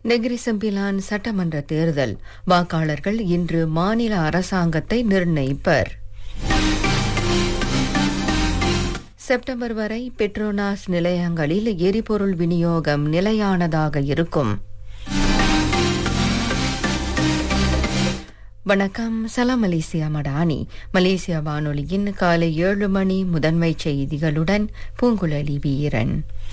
Negeri Sembilan சட்டமன்ற தேர்தல் வாக்காளர்கள் இன்று மாநில அரசாங்கத்தை நிர்ணயிப்பர் செப்டம்பர் வரை பெட்ரோனாஸ் நிலையங்களில் எரிபொருள் விநியோகம் நிலையானதாக இருக்கும் வணக்கம் சலாம் மலேசியா மடானி மலேசியா வானொலியின் காலை ஏழு மணி முதன்மை செய்திகளுடன் பூங்குழலி வீரன்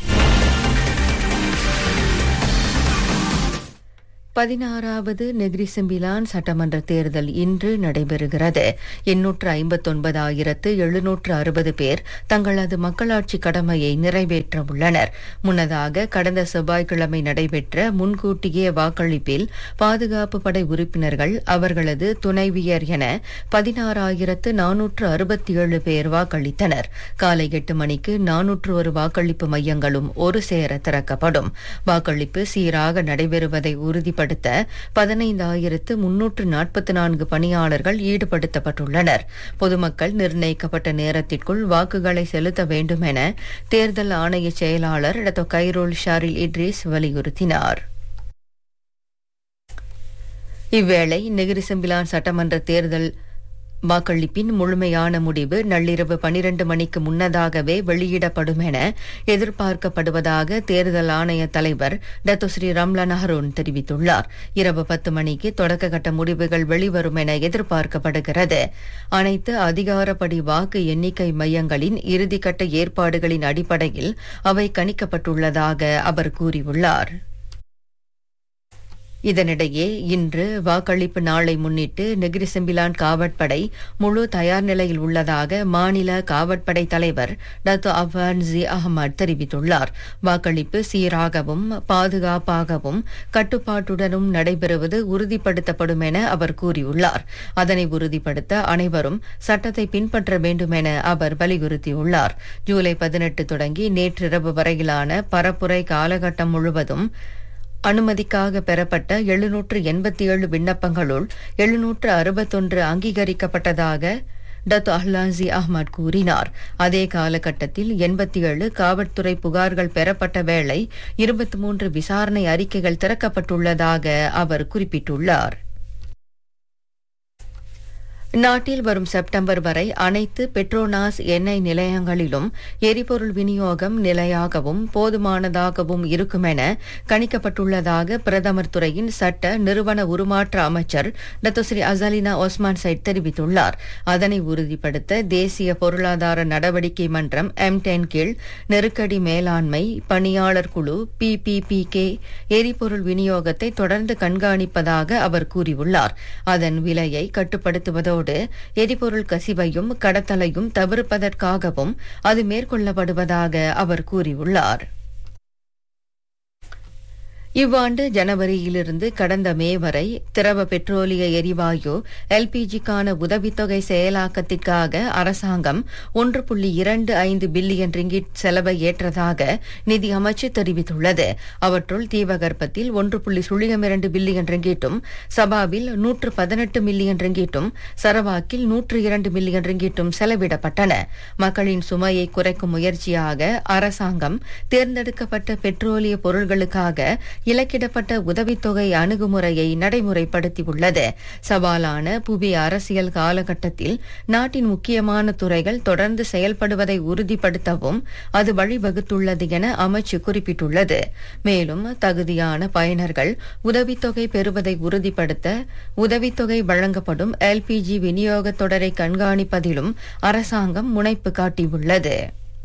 பதினாறாவது நெகிரி செம்பிலான் சட்டமன்ற தேர்தல் இன்று நடைபெறுகிறது எண்ணூற்று ஐம்பத்தொன்பதாயிரத்து எழுநூற்று அறுபது பேர் தங்களது மக்களாட்சி கடமையை நிறைவேற்ற உள்ளனர் முன்னதாக கடந்த செவ்வாய்க்கிழமை நடைபெற்ற முன்கூட்டிய வாக்களிப்பில் பாதுகாப்பு படை உறுப்பினர்கள் அவர்களது துணைவியர் என பதினாறாயிரத்து நானூற்று அறுபத்தி ஏழு பேர் வாக்களித்தனர் காலை எட்டு மணிக்கு நானூற்று ஒரு வாக்களிப்பு மையங்களும் ஒரு சேர திறக்கப்படும் வாக்களிப்பு சீராக நடைபெறுவதை உறுதிப்படுத்த பதினைந்தாயிரத்து முன்னூற்று நாற்பத்தி நான்கு பணியாளர்கள் ஈடுபடுத்தப்பட்டுள்ளனர் பொதுமக்கள் நிர்ணயிக்கப்பட்ட நேரத்திற்குள் வாக்குகளை செலுத்த வேண்டும் என தேர்தல் ஆணைய செயலாளர் டத்தோ கைரோல் ஷாரில் இட்ரிஸ் வலியுறுத்தினார் இவ்வேளை நெகிரி செம்பிலான் சட்டமன்ற தேர்தல் வாக்களிப்பின் முழுமையான முடிவு நள்ளிரவு பனிரண்டு மணிக்கு முன்னதாகவே வெளியிடப்படும் என எதிர்பார்க்கப்படுவதாக தேர்தல் ஆணைய தலைவர் டத்து ஸ்ரீ ரம்லான் ஹரோன் தெரிவித்துள்ளார் இரவு பத்து மணிக்கு தொடக்க கட்ட முடிவுகள் வெளிவரும் என எதிர்பார்க்கப்படுகிறது அனைத்து அதிகாரப்படி வாக்கு எண்ணிக்கை மையங்களின் இறுதிக்கட்ட ஏற்பாடுகளின் அடிப்படையில் அவை கணிக்கப்பட்டுள்ளதாக அவர் கூறியுள்ளார் இதனிடையே இன்று வாக்களிப்பு நாளை முன்னிட்டு நெகிரி செம்பிலான் காவற்படை முழு தயார் நிலையில் உள்ளதாக மாநில காவற்படை தலைவர் டத்து அவான் ஜி அகமது தெரிவித்துள்ளார் வாக்களிப்பு சீராகவும் பாதுகாப்பாகவும் கட்டுப்பாட்டுடனும் நடைபெறுவது உறுதிப்படுத்தப்படும் என அவர் கூறியுள்ளார் அதனை உறுதிப்படுத்த அனைவரும் சட்டத்தை பின்பற்ற வேண்டும் என அவர் வலியுறுத்தியுள்ளார் ஜூலை பதினெட்டு தொடங்கி நேற்றிரவு வரையிலான பரப்புரை காலகட்டம் முழுவதும் அனுமதிக்காக பெறப்பட்ட எழுநூற்று எண்பத்தி ஏழு விண்ணப்பங்களுள் எழுநூற்று அறுபத்தொன்று அங்கீகரிக்கப்பட்டதாக டத்து அஹ்லாசி அஹ்மத் கூறினார் அதே காலகட்டத்தில் எண்பத்தி ஏழு காவல்துறை புகார்கள் பெறப்பட்ட வேளை இருபத்தி மூன்று விசாரணை அறிக்கைகள் திறக்கப்பட்டுள்ளதாக அவர் குறிப்பிட்டுள்ளார் நாட்டில் வரும் செப்டம்பர் வரை அனைத்து பெட்ரோனாஸ் எண்ணெய் நிலையங்களிலும் எரிபொருள் விநியோகம் நிலையாகவும் போதுமானதாகவும் இருக்கும் என கணிக்கப்பட்டுள்ளதாக பிரதமர் துறையின் சட்ட நிறுவன உருமாற்ற அமைச்சர் டத்தோஸ்ரீ அசலினா ஒஸ்மான் சைட் தெரிவித்துள்ளார் அதனை உறுதிப்படுத்த தேசிய பொருளாதார நடவடிக்கை மன்றம் எம் டென் கீழ் நெருக்கடி மேலாண்மை பணியாளர் குழு பிபிபி கே எரிபொருள் விநியோகத்தை தொடர்ந்து கண்காணிப்பதாக அவர் கூறியுள்ளார் அதன் விலையை கட்டுப்படுத்துவதோடு அதோடு எரிபொருள் கசிவையும் கடத்தலையும் தவிர்ப்பதற்காகவும் அது மேற்கொள்ளப்படுவதாக அவர் கூறியுள்ளார் இவ்வாண்டு ஜனவரியிலிருந்து கடந்த மே வரை திரவ பெட்ரோலிய எரிவாயு எல்பிஜிக்கான உதவித்தொகை செயலாக்கத்திற்காக அரசாங்கம் ஒன்று புள்ளி இரண்டு ஐந்து பில்லியன் ரிங்கிட் செலவை ஏற்றதாக நிதி அமைச்சு தெரிவித்துள்ளது அவற்றுள் தீபகற்பத்தில் ஒன்று புள்ளி சுழியம் இரண்டு பில்லியன் ரிங்கிட்டும் சபாவில் நூற்று பதினெட்டு மில்லியன் ரிங்கிட்டும் சரவாக்கில் நூற்று இரண்டு மில்லியன் ரிங்கிட்டும் செலவிடப்பட்டன மக்களின் சுமையை குறைக்கும் முயற்சியாக அரசாங்கம் தேர்ந்தெடுக்கப்பட்ட பெட்ரோலிய பொருள்களுக்காக இலக்கிடப்பட்ட உதவித்தொகை அணுகுமுறையை நடைமுறைப்படுத்தியுள்ளது சவாலான புவி அரசியல் காலகட்டத்தில் நாட்டின் முக்கியமான துறைகள் தொடர்ந்து செயல்படுவதை உறுதிப்படுத்தவும் அது வழிவகுத்துள்ளது என அமைச்சு குறிப்பிட்டுள்ளது மேலும் தகுதியான பயனர்கள் உதவித்தொகை பெறுவதை உறுதிப்படுத்த உதவித்தொகை வழங்கப்படும் எல்பிஜி விநியோக தொடரை கண்காணிப்பதிலும் அரசாங்கம் முனைப்பு காட்டியுள்ளது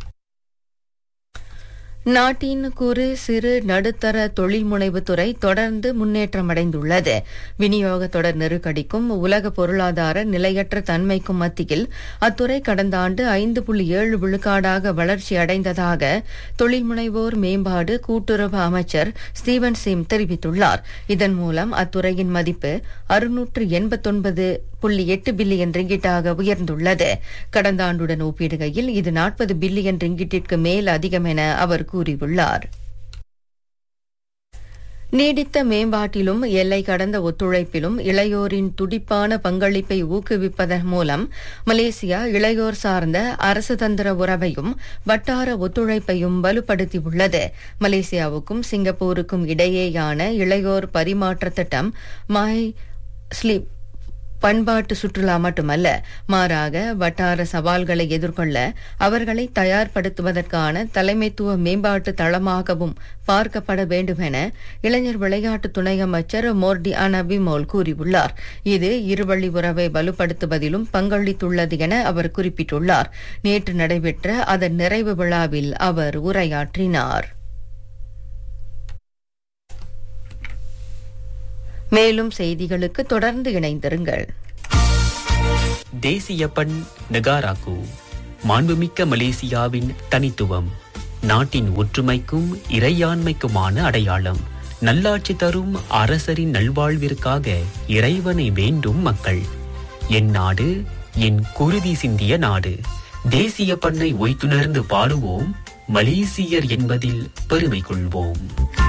நாட்டின் குறு சிறு நடுத்தர தொழில் முனைவு துறை தொடர்ந்து முன்னேற்றமடைந்துள்ளது விநியோக தொடர் நெருக்கடிக்கும் உலக பொருளாதார நிலையற்ற தன்மைக்கும் மத்தியில் அத்துறை கடந்த ஆண்டு ஐந்து புள்ளி ஏழு விழுக்காடாக வளர்ச்சி அடைந்ததாக தொழில் முனைவோர் மேம்பாடு கூட்டுறவு அமைச்சர் ஸ்டீவன் சிம் தெரிவித்துள்ளார் இதன் மூலம் அத்துறையின் மதிப்பு அறுநூற்று எண்பத்தொன்பது புள்ளி எட்டு பில்லியன் ரிங்கிட்டாக உயர்ந்துள்ளது கடந்த ஆண்டுடன் ஒப்பிடுகையில் இது நாற்பது பில்லியன் ரிங்கிட்டிற்கு மேல் அதிகம் என அவர் கூறியுள்ளார் நீடித்த மேம்பாட்டிலும் எல்லை கடந்த ஒத்துழைப்பிலும் இளையோரின் துடிப்பான பங்களிப்பை ஊக்குவிப்பதன் மூலம் மலேசியா இளையோர் சார்ந்த அரசு தந்திர உறவையும் வட்டார ஒத்துழைப்பையும் வலுப்படுத்தியுள்ளது மலேசியாவுக்கும் சிங்கப்பூருக்கும் இடையேயான இளையோர் பரிமாற்ற திட்டம் மை ஸ்லீப் பண்பாட்டு சுற்றுலா மட்டுமல்ல மாறாக வட்டார சவால்களை எதிர்கொள்ள அவர்களை தயார்படுத்துவதற்கான தலைமைத்துவ மேம்பாட்டு தளமாகவும் பார்க்கப்பட வேண்டும் என இளைஞர் விளையாட்டு துணை அமைச்சர் மோர்டி அனபிமோல் கூறியுள்ளார் இது இருவழி உறவை வலுப்படுத்துவதிலும் பங்களித்துள்ளது என அவர் குறிப்பிட்டுள்ளார் நேற்று நடைபெற்ற அதன் நிறைவு விழாவில் அவர் உரையாற்றினார் மேலும் செய்திகளுக்கு தொடர்ந்து இணைந்திருங்கள் தேசிய பண் நெகாராக்கு மாண்புமிக்க மலேசியாவின் தனித்துவம் நாட்டின் ஒற்றுமைக்கும் இறையாண்மைக்குமான அடையாளம் நல்லாட்சி தரும் அரசரின் நல்வாழ்விற்காக இறைவனை வேண்டும் மக்கள் என் நாடு என் குருதி சிந்திய நாடு தேசிய பண்ணை ஒய்த்துணர்ந்து பாடுவோம் மலேசியர் என்பதில் பெருமை கொள்வோம்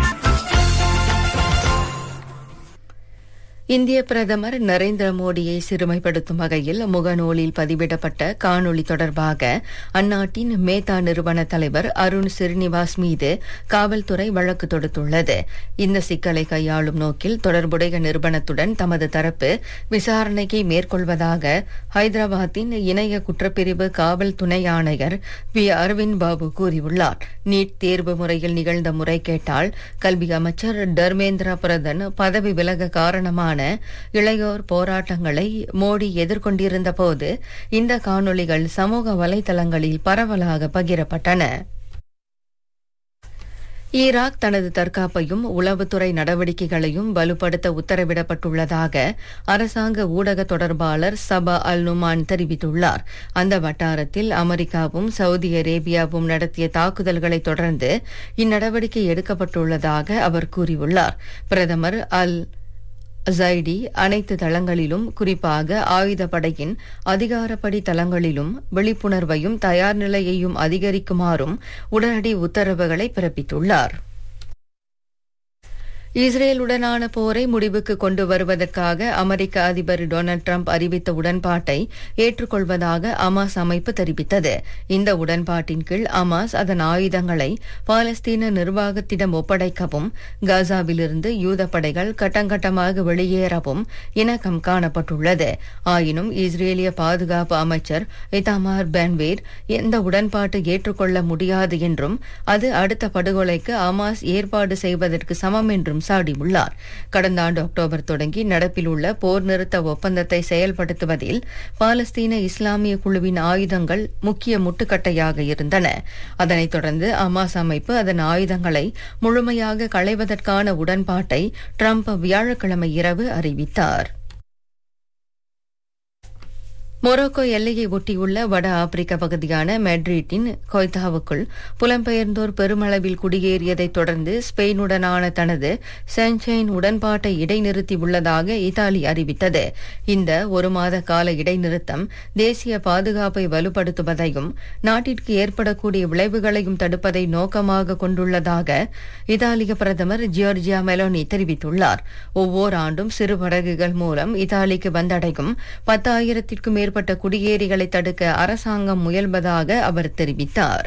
இந்திய பிரதமர் நரேந்திர மோடியை சிறுமைப்படுத்தும் வகையில் முகநூலில் பதிவிடப்பட்ட காணொளி தொடர்பாக அந்நாட்டின் மேத்தா நிறுவன தலைவர் அருண் சிறினிவாஸ் மீது காவல்துறை வழக்கு தொடுத்துள்ளது இந்த சிக்கலை கையாளும் நோக்கில் தொடர்புடைய நிறுவனத்துடன் தமது தரப்பு விசாரணையை மேற்கொள்வதாக ஹைதராபாத்தின் இணைய குற்றப்பிரிவு காவல் துணை ஆணையர் வி அரவிந்த் பாபு கூறியுள்ளார் நீட் தேர்வு முறையில் நிகழ்ந்த முறைகேட்டால் கல்வி அமைச்சர் தர்மேந்திர பிரதான் பதவி விலக காரணமான இளையோர் போராட்டங்களை மோடி எதிர்கொண்டிருந்த போது இந்த காணொளிகள் சமூக வலைதளங்களில் பரவலாக பகிரப்பட்டன ஈராக் தனது தற்காப்பையும் உளவுத்துறை நடவடிக்கைகளையும் வலுப்படுத்த உத்தரவிடப்பட்டுள்ளதாக அரசாங்க ஊடக தொடர்பாளர் சபா அல் நுமான் தெரிவித்துள்ளார் அந்த வட்டாரத்தில் அமெரிக்காவும் சவுதி அரேபியாவும் நடத்திய தாக்குதல்களை தொடர்ந்து இந்நடவடிக்கை எடுக்கப்பட்டுள்ளதாக அவர் கூறியுள்ளார் பிரதமர் அல் ஜைடி அனைத்து தளங்களிலும் குறிப்பாக ஆயுதப்படையின் அதிகாரப்படி தளங்களிலும் விழிப்புணர்வையும் தயார் நிலையையும் அதிகரிக்குமாறும் உடனடி உத்தரவுகளை பிறப்பித்துள்ளார் இஸ்ரேலுடனான போரை முடிவுக்கு கொண்டு வருவதற்காக அமெரிக்க அதிபர் டொனால்டு டிரம்ப் அறிவித்த உடன்பாட்டை ஏற்றுக்கொள்வதாக அமாஸ் அமைப்பு தெரிவித்தது இந்த உடன்பாட்டின் கீழ் அமாஸ் அதன் ஆயுதங்களை பாலஸ்தீன நிர்வாகத்திடம் ஒப்படைக்கவும் காசாவிலிருந்து யூத படைகள் கட்டங்கட்டமாக வெளியேறவும் இணக்கம் காணப்பட்டுள்ளது ஆயினும் இஸ்ரேலிய பாதுகாப்பு அமைச்சர் இதாமார் பென்வேர் இந்த உடன்பாட்டை ஏற்றுக்கொள்ள முடியாது என்றும் அது அடுத்த படுகொலைக்கு அமாஸ் ஏற்பாடு செய்வதற்கு சமம் என்றும் சாடியுள்ளார் கடந்த ஆண்டு அக்டோபர் தொடங்கி நடப்பில் உள்ள போர் நிறுத்த ஒப்பந்தத்தை செயல்படுத்துவதில் பாலஸ்தீன இஸ்லாமிய குழுவின் ஆயுதங்கள் முக்கிய முட்டுக்கட்டையாக இருந்தன அதனைத் தொடர்ந்து அமாஸ் அமைப்பு அதன் ஆயுதங்களை முழுமையாக களைவதற்கான உடன்பாட்டை ட்ரம்ப் வியாழக்கிழமை இரவு அறிவித்தார் மொரோக்கோ எல்லையை ஒட்டியுள்ள வட ஆப்பிரிக்க பகுதியான மெட்ரிட்டின் கொய்தாவுக்குள் புலம்பெயர்ந்தோர் பெருமளவில் குடியேறியதைத் தொடர்ந்து ஸ்பெயினுடனான தனது சென்சைன் உடன்பாட்டை இடைநிறுத்தியுள்ளதாக இத்தாலி அறிவித்தது இந்த ஒரு மாத கால இடைநிறுத்தம் தேசிய பாதுகாப்பை வலுப்படுத்துவதையும் நாட்டிற்கு ஏற்படக்கூடிய விளைவுகளையும் தடுப்பதை நோக்கமாக கொண்டுள்ளதாக இத்தாலிய பிரதமர் ஜியோர்ஜியா மெலோனி தெரிவித்துள்ளார் ஒவ்வொரு ஆண்டும் சிறு படகுகள் மூலம் இத்தாலிக்கு வந்தடையும் பத்தாயிரத்திற்கும் மேற்பட்ட மேற்பட்ட குடியேறிகளை தடுக்க அரசாங்கம் முயல்வதாக அவர் தெரிவித்தார்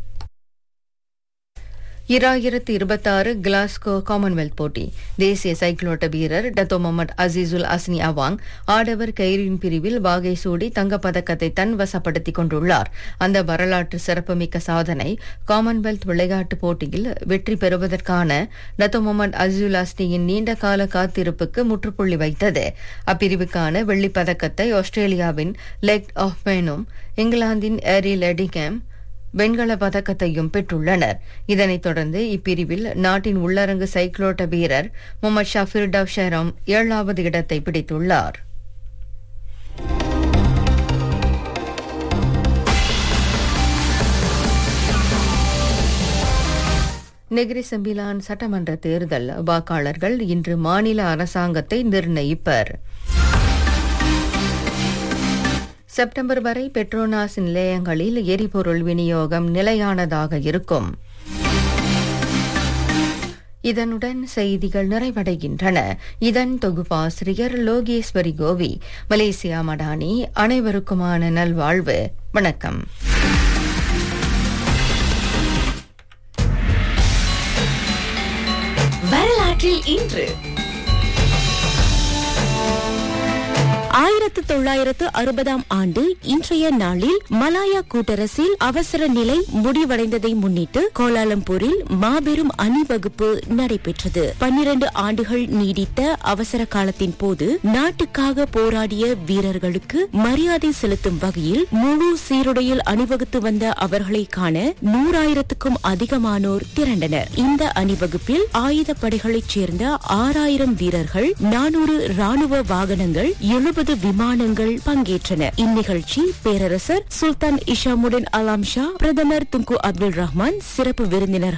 இராயிரத்து இருபத்தாறு கிளாஸ்கோ காமன்வெல்த் போட்டி தேசிய சைக்கிளோட்ட வீரர் Dato Mohamad Azizul Hasni Awang ஆடவர் கயிறின் பிரிவில் வாகை சூடி தங்கப்பதக்கத்தை தன் வசப்படுத்திக் கொண்டுள்ளார் அந்த வரலாற்று சிறப்புமிக்க சாதனை காமன்வெல்த் விளையாட்டுப் போட்டியில் வெற்றி பெறுவதற்கான டத்தோ முகமது அசீசுல் அஸ்னியின் நீண்ட கால காத்திருப்புக்கு முற்றுப்புள்ளி வைத்தது அப்பிரிவுக்கான வெள்ளிப் பதக்கத்தை ஆஸ்திரேலியாவின் லெக் ஆஃப் மேனும் இங்கிலாந்தின் ஏரி லெடிகேம் வெண்கல பதக்கத்தையும் பெற்றுள்ளனர் இதனைத் தொடர்ந்து இப்பிரிவில் நாட்டின் உள்ளரங்கு சைக்ளோட்ட வீரர் முகமது ஷாஃபிர் டவ் ஷெரம் ஏழாவது இடத்தை பிடித்துள்ளார் நெகிரி செம்பிலான் சட்டமன்ற தேர்தல் வாக்காளர்கள் இன்று மாநில அரசாங்கத்தை நிர்ணயிப்பர் செப்டம்பர் வரை பெட்ரோனாஸ் நிலையங்களில் எரிபொருள் விநியோகம் நிலையானதாக இருக்கும் இதனுடன் செய்திகள் நிறைவடைகின்றன இதன் தொகுப்பாசிரியர் லோகேஸ்வரி கோவி மலேசியா மடானி அனைவருக்குமான நல்வாழ்வு வணக்கம் வரலாற்றில் இன்று ஆயிரத்து தொள்ளாயிரத்து அறுபதாம் ஆண்டு இன்றைய நாளில் மலாயா கூட்டரசில் அவசர நிலை முடிவடைந்ததை முன்னிட்டு கோலாலம்பூரில் மாபெரும் அணிவகுப்பு நடைபெற்றது பன்னிரண்டு ஆண்டுகள் நீடித்த அவசர காலத்தின் போது நாட்டுக்காக போராடிய வீரர்களுக்கு மரியாதை செலுத்தும் வகையில் முழு சீருடையில் அணிவகுத்து வந்த அவர்களை காண நூறாயிரத்துக்கும் அதிகமானோர் திரண்டனர் இந்த அணிவகுப்பில் ஆயுத படைகளைச் சேர்ந்த ஆறாயிரம் வீரர்கள் நானூறு ராணுவ வாகனங்கள் எழுபது விமானங்கள் பங்கேற்றன இந்நிகழ்ச்சி பேரரசர் சுல்தான் இஷாமுடன் அலாம் ஷா பிரதமர் துங்கு அப்துல் ரஹ்மான் சிறப்பு விருந்தினர்